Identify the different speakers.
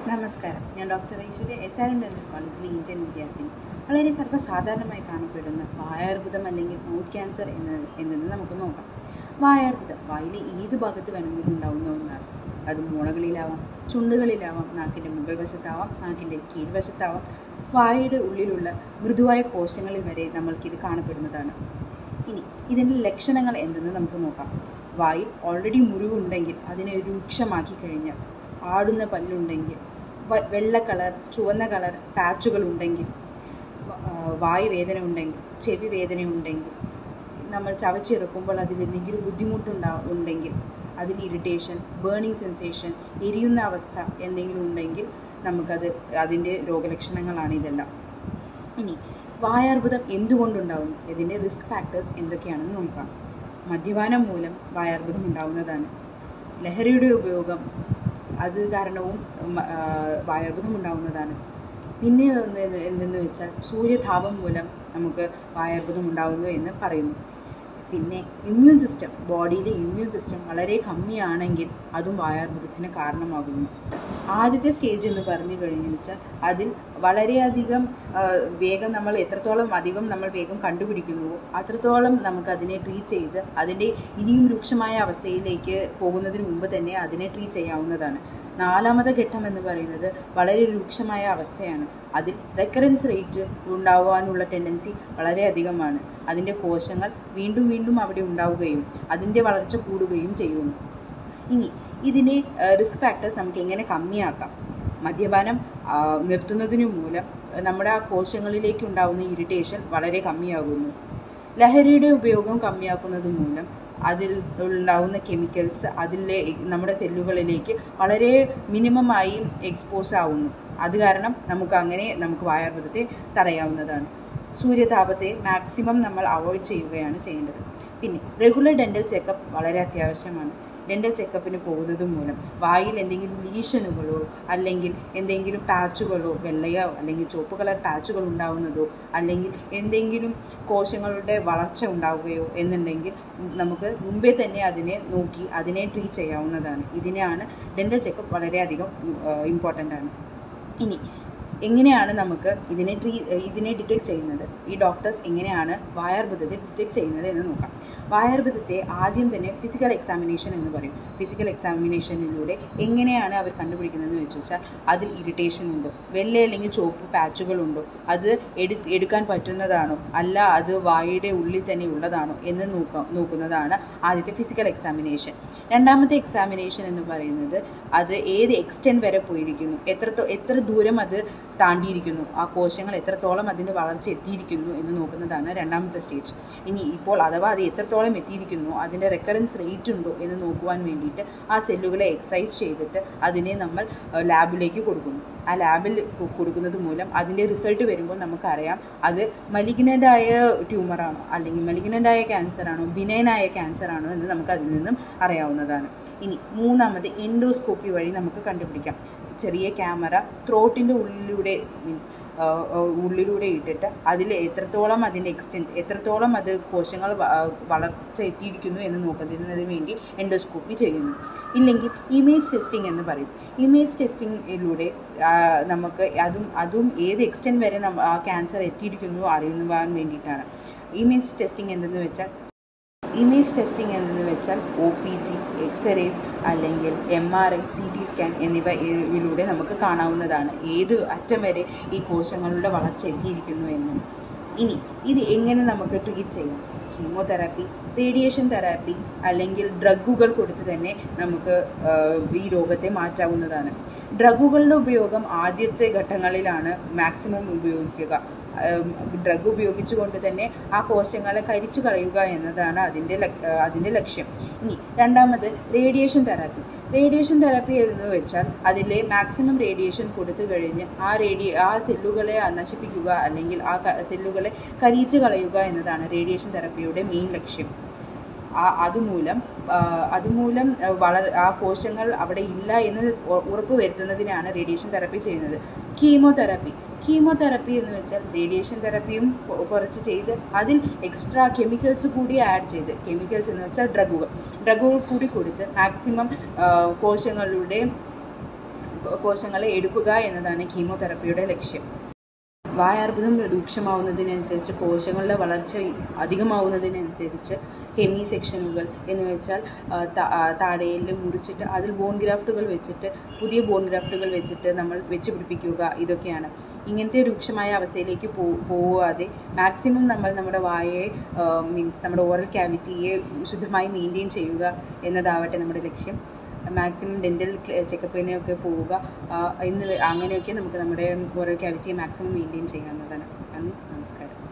Speaker 1: നമസ്കാരം ഞാൻ doctor Aishwarya S R N dental കോളേജിലെ ഇന്ത്യൻ വിദ്യാർത്ഥിനി വളരെ സർവ്വസാധാരണമായി കാണപ്പെടുന്ന വായാർബുദം അല്ലെങ്കിൽ മൗത്ത് ക്യാൻസർ എന്ന് എന്നത് നമുക്ക് നോക്കാം വായാർബുദം വായിലെ ഏത് ഭാഗത്ത് വേണമെങ്കിലും ഉണ്ടാവുന്ന ഒന്നാണ് അത് മുളകളിലാവാം ചുണ്ടുകളിലാവാം നാക്കിൻ്റെ മുകൾ വശത്താവാം നാക്കിൻ്റെ കീഴ്വശത്താവാം വായയുടെ ഉള്ളിലുള്ള മൃദുവായ കോശങ്ങളിൽ വരെ നമ്മൾക്കിത് കാണപ്പെടുന്നതാണ് ഇനി ഇതിൻ്റെ ലക്ഷണങ്ങൾ എന്തെന്ന് നമുക്ക് നോക്കാം വായിൽ ഓൾറെഡി മുറിവുണ്ടെങ്കിൽ അതിനെ രൂക്ഷമാക്കി കഴിഞ്ഞാൽ ആടുന്ന പല്ലുണ്ടെങ്കിൽ വ- വെള്ള കളർ ചുവന്ന കളർ പാച്ചുകൾ ഉണ്ടെങ്കിൽ ആ, വായു വേദന ഉണ്ടെങ്കിൽ ചെവി വേദന ഉണ്ടെങ്കിൽ നമ്മൾ ചവച്ചിറക്കുമ്പോൾ അതിൽ എന്തെങ്കിലും ബുദ്ധിമുട്ടുണ്ടാ ഉണ്ടെങ്കിൽ അതിൽ ഇറിറ്റേഷൻ ബേണിംഗ് സെൻസേഷൻ എരിയുന്ന അവസ്ഥ എന്തെങ്കിലും ഉണ്ടെങ്കിൽ നമുക്കത് അതിൻ്റെ രോഗലക്ഷണങ്ങളാണ് ഇതെല്ലാം ഇനി വായാർബുദം എന്തുകൊണ്ടുണ്ടാവുന്നു ഇതിൻ്റെ റിസ്ക് ഫാക്ടേഴ്സ് എന്തൊക്കെയാണെന്ന് നോക്കാം മദ്യപാനം മൂലം വായാർബുദം ഉണ്ടാവുന്നതാണ് ലഹരിയുടെ ഉപയോഗം അത് കാരണവും മ- ആ, വായാർബുദം ഉണ്ടാവുന്നതാണ് പിന്നെ ഒന്ന് എന്ത് എന്തെന്ന് വെച്ചാൽ സൂര്യതാപം മൂലം നമുക്ക് വായാർബുദം ഉണ്ടാവുന്നു എന്ന് പറയുന്നു പിന്നെ ഇമ്മ്യൂൺ സിസ്റ്റം ബോഡിയിലെ ഇമ്മ്യൂൺ സിസ്റ്റം വളരെ കമ്മിയാണെങ്കിൽ അതും വായാർബുദത്തിന് കാരണമാകുന്നു ആദ്യത്തെ സ്റ്റേജ് എന്ന് പറഞ്ഞു കഴിഞ്ഞു വെച്ചാൽ അതിൽ വളരെയധികം ആ, വേഗം നമ്മൾ എത്രത്തോളം അധികം നമ്മൾ വേഗം കണ്ടുപിടിക്കുന്നുവോ അത്രത്തോളം നമുക്ക് അതിനെ ട്രീറ്റ് ചെയ്ത് അതിൻ്റെ ഇനിയും രൂക്ഷമായ അവസ്ഥയിലേക്ക് പോകുന്നതിന് മുമ്പ് തന്നെ അതിനെ ട്രീറ്റ് ചെയ്യാവുന്നതാണ് നാലാമത്തെ ഘട്ടം എന്ന് പറയുന്നത് വളരെ രൂക്ഷമായ അവസ്ഥയാണ് അതിൽ റെക്കറൻസ് റേറ്റ് ഉണ്ടാവാനുള്ള ടെൻഡൻസി വളരെ അധികമാണ് അതിൻ്റെ കോശങ്ങൾ വീണ്ടും വീണ്ടും അവിടെ ഉണ്ടാവുകയും അതിൻ്റെ വളർച്ച കൂടുകയും ചെയ്യുന്നു ഇനി ഇതിനെ റിസ്ക് ഫാക്ടേഴ്സ് നമുക്ക് എങ്ങനെ കമ്മിയാക്കാം മദ്യപാനം ആ, നിർത്തുന്നതിനു മൂലം നമ്മുടെ ആ കോശങ്ങളിലേക്ക് ഉണ്ടാവുന്ന ഇറിറ്റേഷൻ വളരെ കമ്മിയാകുന്നു ലഹരിയുടെ ഉപയോഗം കമ്മിയാക്കുന്നത് മൂലം അതിൽ ഉണ്ടാവുന്ന കെമിക്കൽസ് അതിലെ നമ്മുടെ സെല്ലുകളിലേക്ക് വളരെ മിനിമമായി എക്സ്പോസ് ആവുന്നു അത് കാരണം നമുക്ക് അങ്ങനെ നമുക്ക് വായാർബുദത്തെ തടയാവുന്നതാണ് സൂര്യതാപത്തെ മാക്സിമം നമ്മൾ അവോയ്ഡ് ചെയ്യുകയാണ് ചെയ്യേണ്ടത് പിന്നെ റെഗുലർ ഡെൻ്റൽ ചെക്കപ്പ് വളരെ അത്യാവശ്യമാണ് ഡെൻ്റൽ ചെക്കപ്പിന് പോകുന്നത് മൂലം വായിൽ എന്തെങ്കിലും ലീഷനുകളോ അല്ലെങ്കിൽ എന്തെങ്കിലും പാച്ചുകളോ വെള്ളയോ അല്ലെങ്കിൽ ചുവപ്പ് കളർ പാച്ചുകൾ ഉണ്ടാവുന്നതോ അല്ലെങ്കിൽ എന്തെങ്കിലും കോശങ്ങളുടെ വളർച്ച ഉണ്ടാവുകയോ എന്നുണ്ടെങ്കിൽ നമുക്ക് മുമ്പേ തന്നെ അതിനെ നോക്കി അതിനെ ട്രീറ്റ് ചെയ്യാവുന്നതാണ് ഇതിനെയാണ് ഡെൻ്റൽ ചെക്കപ്പ് വളരെയധികം ഇമ്പോർട്ടൻ്റ് ആണ് ഇനി എങ്ങനെയാണ് നമുക്ക് ഇതിനെ ട്രീ ഇതിനെ ഡിറ്റക്ട് ചെയ്യുന്നത് ഈ ഡോക്ടേഴ്സ് എങ്ങനെയാണ് വായാർബുദത്തെ ഡിറ്റക്ട് ചെയ്യുന്നത് എന്ന് നോക്കാം വായാർബുദത്തെ ആദ്യം തന്നെ ഫിസിക്കൽ എക്സാമിനേഷൻ എന്ന് പറയും ഫിസിക്കൽ എക്സാമിനേഷനിലൂടെ എങ്ങനെയാണ് അവർ കണ്ടുപിടിക്കുന്നതെന്ന് വെച്ച് വെച്ചാൽ അതിൽ ഇറിറ്റേഷൻ ഉണ്ടോ വെള്ള അല്ലെങ്കിൽ ചുവപ്പ് പാച്ചുകളുണ്ടോ അത് എടു എടുക്കാൻ പറ്റുന്നതാണോ അല്ല അത് വായുടെ ഉള്ളിൽ തന്നെ ഉള്ളതാണോ എന്ന് നോക്ക നോക്കുന്നതാണ് ആദ്യത്തെ ഫിസിക്കൽ എക്സാമിനേഷൻ രണ്ടാമത്തെ എക്സാമിനേഷൻ എന്ന് പറയുന്നത് അത് ഏത് എക്സ്റ്റെൻറ്റ് വരെ പോയിരിക്കുന്നു എത്ര എത്ര ദൂരം അത് താണ്ടിയിരിക്കുന്നു ആ കോശങ്ങൾ എത്രത്തോളം അതിൻ്റെ വളർച്ച എത്തിയിരിക്കുന്നു എന്ന് നോക്കുന്നതാണ് രണ്ടാമത്തെ സ്റ്റേജ് ഇനി ഇപ്പോൾ അഥവാ അത് എത്രത്തോളം എത്തിയിരിക്കുന്നു അതിൻ്റെ റെക്കറൻസ് റേറ്റ് ഉണ്ടോ എന്ന് നോക്കുവാൻ വേണ്ടിയിട്ട് ആ സെല്ലുകളെ എക്സസൈസ് ചെയ്തിട്ട് അതിനെ നമ്മൾ ലാബിലേക്ക് കൊടുക്കുന്നു ആ ലാബിൽ കൊ- കൊടുക്കുന്നത് മൂലം അതിൻ്റെ റിസൾട്ട് വരുമ്പോൾ നമുക്കറിയാം അത് മലിഗ്നൻ്റ് ആയ ട്യൂമറാണോ അല്ലെങ്കിൽ മലിഗ്നൻ്റ് ആയ ക്യാൻസർ ആണോ ബിനൈനായ ക്യാൻസർ ആണോ എന്ന് നമുക്ക് അതിൽ നിന്നും അറിയാവുന്നതാണ് ഇനി മൂന്നാമത് എൻഡോസ്കോപ്പി വഴി നമുക്ക് കണ്ടുപിടിക്കാം ചെറിയ ക്യാമറ ത്രോട്ടിൻ്റെ ഉള്ളിലൂടെ മീൻസ് ഉള്ളിലൂടെ ഇട്ടിട്ട് അതിൽ എത്രത്തോളം അതിൻ്റെ എക്സ്റ്റെൻറ്റ് എത്രത്തോളം അത് കോശങ്ങൾ വ- ആ, വളർച്ച എത്തിയിരിക്കുന്നു എന്ന് നോക്കുന്നതിന് വേണ്ടി എൻഡോസ്കോപ്പി ചെയ്യുന്നു ഇല്ലെങ്കിൽ ഇമേജ് ടെസ്റ്റിംഗ് എന്ന് പറയും ഇമേജ് ടെസ്റ്റിങ്ങിലൂടെ നമുക്ക് അതും അതും ഏത് എക്സ്റ്റെൻറ്റ് വരെ നമ്മ ആ ക്യാൻസർ എത്തിയിരിക്കുന്നു അറിയുവാൻ വേണ്ടിയിട്ടാണ് ഇമേജ് ടെസ്റ്റിംഗ് എന്തെന്ന് വെച്ചാൽ ഇമേജ് ടെസ്റ്റിംഗ് എന്തെന്ന് വെച്ചാൽ ഒ പി ജി എക്സ്റേസ് അല്ലെങ്കിൽ M R I C T scan എന്നിവ ഇതിലൂടെ നമുക്ക് കാണാവുന്നതാണ് ഏത് അറ്റം വരെ ഈ കോശങ്ങളുടെ വളർച്ച എത്തിയിരിക്കുന്നു എന്ന് ഇനി ഇത് എങ്ങനെ നമുക്ക് ട്രീറ്റ് ചെയ്യാം കീമോതെറാപ്പി റേഡിയേഷൻ തെറാപ്പി അല്ലെങ്കിൽ ഡ്രഗുകൾ കൊടുത്ത് തന്നെ നമുക്ക് ആ, ഈ രോഗത്തെ മാറ്റാവുന്നതാണ് ഡ്രഗുകളുടെ ഉപയോഗം ആദ്യത്തെ ഘട്ടങ്ങളിലാണ് മാക്സിമം ഉപയോഗിക്കുക ഡ്രഗ് ഉപയോഗിച്ചുകൊണ്ട് തന്നെ ആ കോശങ്ങളെ കരിച്ചു കളയുക എന്നതാണ് അതിൻ്റെ ലക്- ആ, അതിൻ്റെ ലക്ഷ്യം ഇനി രണ്ടാമത് റേഡിയേഷൻ തെറാപ്പി റേഡിയേഷൻ തെറാപ്പി എന്ന് വെച്ചാൽ അതിലെ മാക്സിമം റേഡിയേഷൻ കൊടുത്തു കഴിഞ്ഞ് ആ റേഡിയ ആ സെല്ലുകളെ നശിപ്പിക്കുക അല്ലെങ്കിൽ ആ ക- സെല്ലുകളെ കരിയിച്ചു കളയുക എന്നതാണ് റേഡിയേഷൻ തെറാപ്പിയുടെ മെയിൻ ലക്ഷ്യം ആ അതുമൂലം ആ, അതുമൂലം ആ, വളർ ആ കോശങ്ങൾ അവിടെ ഇല്ല എന്ന് ഉ- ഉറപ്പ് വരുത്തുന്നതിനാണ് റേഡിയേഷൻ തെറാപ്പി ചെയ്യുന്നത് കീമോതെറാപ്പി കീമോതെറാപ്പി എന്ന് വെച്ചാൽ റേഡിയേഷൻ തെറാപ്പിയും കൊ- കുറച്ച് ചെയ്ത് അതിൽ എക്സ്ട്രാ കെമിക്കൽസ് കൂടി ആഡ് ചെയ്ത് കെമിക്കൽസ് എന്ന് വെച്ചാൽ ഡ്രഗുകൾ ഡ്രഗുകൾ കൂടി കൊടുത്ത് മാക്സിമം കോശങ്ങളുടെ കോശങ്ങളെ എടുക്കുക എന്നതാണ് കീമോതെറപ്പിയുടെ ലക്ഷ്യം വായാർബുദം രൂക്ഷമാവുന്നതിനനുസരിച്ച് കോശങ്ങളുടെ വളർച്ച അധികമാവുന്നതിനനുസരിച്ച് ഹെമി സെക്ഷനുകൾ എന്ന് വെച്ചാൽ ആ, ത- ആ, താടയിൽ മുറിച്ചിട്ട് അതിൽ ബോൺ ഗ്രാഫ്റ്റുകൾ വെച്ചിട്ട് പുതിയ ബോൺ ഗ്രാഫ്റ്റുകൾ വെച്ചിട്ട് നമ്മൾ വെച്ച് പിടിപ്പിക്കുക ഇതൊക്കെയാണ് ഇങ്ങനത്തെ രൂക്ഷമായ അവസ്ഥയിലേക്ക് പോ പോവാതെ മാക്സിമം നമ്മൾ നമ്മുടെ വായയെ മീൻസ് നമ്മുടെ ഓറൽ ക്യാവിറ്റിയെ ശുദ്ധമായി മെയിൻറ്റെയിൻ ചെയ്യുക എന്നതാവട്ടെ നമ്മുടെ ലക്ഷ്യം മാക്സിമം ഡെൻറ്റൽ ചെക്കപ്പിനൊക്കെ പോവുക ആ, എന്ന് വെ- അങ്ങനെയൊക്കെ നമുക്ക് നമ്മുടെ ഓറൽ ക്യാവിറ്റിയെ മാക്സിമം മെയിൻറ്റെയിൻ ചെയ്യാവുന്നതാണ് നന്ദി നമസ്കാരം